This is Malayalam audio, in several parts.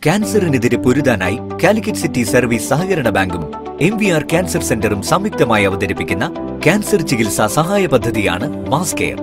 ക്യാൻസറിനെതിരെ പൊരുതാനായി കാലിക്കറ്റ് സിറ്റി സർവീസ് സഹകരണ ബാങ്കും എം വി ആർ ക്യാൻസർ സെന്ററും സംയുക്തമായി അവതരിപ്പിക്കുന്ന ക്യാൻസർ ചികിത്സാ സഹായ പദ്ധതിയാണ് മാസ് കെയർ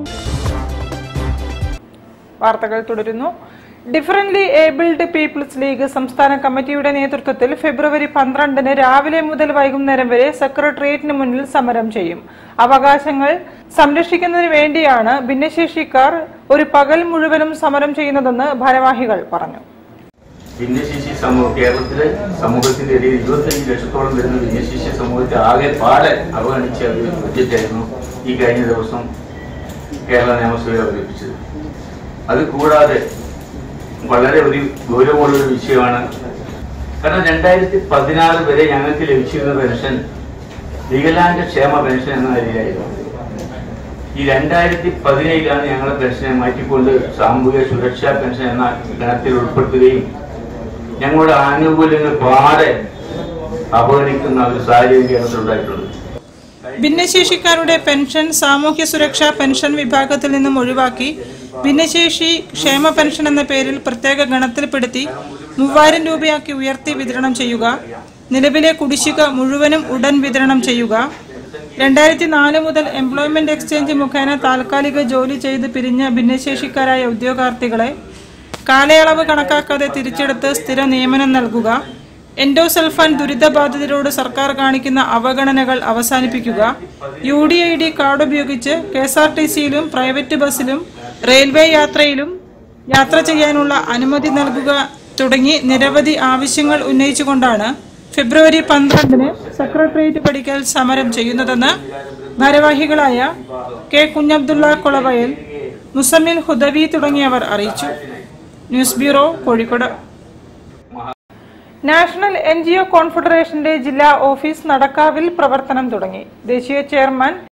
വാർത്തകൾ തുടരുന്നു ഡിഫറൻലി ഏബിൾഡ് പീപ്പിൾസ് ലീഗ് സംസ്ഥാന കമ്മിറ്റിയുടെ നേതൃത്വത്തിൽ ഫെബ്രുവരി പന്ത്രണ്ടിന് രാവിലെ മുതൽ വൈകുന്നേരം വരെ സെക്രട്ടേറിയറ്റിന് മുന്നിൽ സമരം ചെയ്യും അവകാശങ്ങൾ സംരക്ഷിക്കുന്നതിന് വേണ്ടിയാണ് ഭിന്നശേഷിക്കാർ ഒരു പകൽ മുഴുവനും സമരം ചെയ്യുന്നതെന്ന് ഭാരവാഹികൾ പറഞ്ഞു ഭിന്നശേഷി സമൂഹം കേരളത്തിലെ സമൂഹത്തിന്റെ ഇടയിൽ ഇരുപത്തഞ്ച് ലക്ഷത്തോളം വരുന്ന ഭിന്നശേഷി സമൂഹത്തെ ആകെ പാടെ അവഗണിച്ച ഒരു ബഡ്ജറ്റായിരുന്നു ഈ കഴിഞ്ഞ ദിവസം കേരള നിയമസഭയിൽ അവതരിപ്പിച്ചത് അത് കൂടാതെ വളരെ ഒരു ഗൗരവമുള്ള ഒരു വിഷയമാണ് കാരണം രണ്ടായിരത്തി പതിനാറ് വരെ ഞങ്ങൾക്ക് ലഭിച്ചിരുന്ന പെൻഷൻ വികലാംഗ ക്ഷേമ പെൻഷൻ എന്ന നിലയിലായിരുന്നു ഈ രണ്ടായിരത്തി പതിനേഴിലാണ് ഞങ്ങളെ പെൻഷനെ മാറ്റിക്കൊണ്ട് സാമൂഹിക സുരക്ഷാ പെൻഷൻ എന്ന ഗണത്തിൽ ഉൾപ്പെടുത്തുകയും ഞങ്ങളുടെ ആനുകൂല്യങ്ങൾ പാടെ അവഗണിക്കുന്ന ഒരു സാഹചര്യം കേരളത്തിലുണ്ടായിട്ടുള്ളത് ഭിന്നശേഷിക്കാരുടെ പെൻഷൻ സാമൂഹ്യ സുരക്ഷാ പെൻഷൻ വിഭാഗത്തിൽ നിന്നും ഒഴിവാക്കി ഭിന്നശേഷി ക്ഷേമ പെൻഷൻ എന്ന പേരിൽ പ്രത്യേക ഗണത്തിൽപ്പെടുത്തി മൂവായിരം രൂപയാക്കി ഉയർത്തി വിതരണം ചെയ്യുക നിലവിലെ കുടിശ്ശിക മുഴുവനും ഉടൻ വിതരണം ചെയ്യുക രണ്ടായിരത്തി നാല് മുതൽ എംപ്ലോയ്മെന്റ് എക്സ്ചേഞ്ച് മുഖേന താൽക്കാലിക ജോലി ചെയ്ത് പിരിഞ്ഞ ഭിന്നശേഷിക്കാരായ ഉദ്യോഗാർത്ഥികളെ കാലയളവ് കണക്കാക്കാതെ തിരിച്ചെടുത്ത് സ്ഥിര നിയമനം നൽകുക എൻഡോസൾഫാൻ ദുരിതബാധിതരോട് സർക്കാർ കാണിക്കുന്ന അവഗണനകൾ അവസാനിപ്പിക്കുക U D I D card ഉപയോഗിച്ച് കെ എസ് ആർ ടി സിയിലും പ്രൈവറ്റ് ബസ്സിലും റെയിൽവേ യാത്രയിലും യാത്ര ചെയ്യാനുള്ള അനുമതി നൽകുക തുടങ്ങി നിരവധി ആവശ്യങ്ങൾ ഉന്നയിച്ചുകൊണ്ടാണ് ഫെബ്രുവരി പന്ത്രണ്ടിന് സെക്രട്ടേറിയറ്റ് പടിക്കൽ സമരം ചെയ്യുന്നതെന്ന് ഭാരവാഹികളായ കെ കുഞ്ഞബ്ദുള്ള കൊളവയൽ മുസമ്മിൽ ഹുദവി തുടങ്ങിയവർ അറിയിച്ചു news bureau Kozhikode national N G O കോൺഫെഡറേഷന്റെ ജില്ലാ ഓഫീസ് നടക്കാവിൽ പ്രവർത്തനം തുടങ്ങി ദേശീയ ചെയർമാൻ